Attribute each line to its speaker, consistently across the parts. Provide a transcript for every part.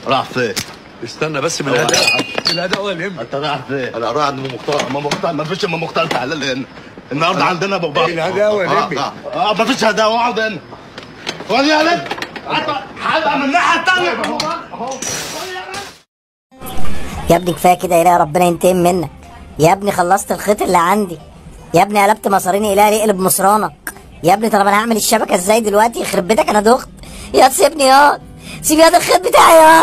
Speaker 1: راح فين؟
Speaker 2: استنى بس من الهداء من الهداء ولا يهمك
Speaker 1: انت رايح فين؟ انا رايح عند ام مختار ام مختار ما فيش ام مختار تعالى لي هنا النهارده عندنا بابا
Speaker 2: الهداوة يا نبي.
Speaker 1: اه آه، ما فيش هداوه اقعد هنا خد يا ولد هبقى من الناحيه الثانيه
Speaker 3: يا ابني كفايه كده يا ربنا ينتقم منك يا ابني خلصت الخيط اللي عندي يا ابني قلبت مصاريني الهي يقلب مصرانك يا ابني طب انا هعمل الشبكه ازاي دلوقتي يخرب بيتك انا دخت يا تسيبني يا سيب ياض الخيط بتاعي يا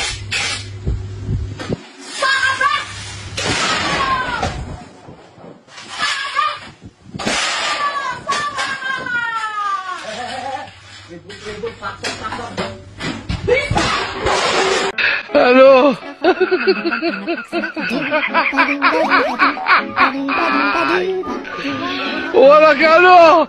Speaker 2: الو ولك الو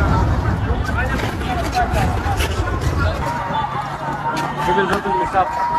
Speaker 4: شوف الخط اللي صف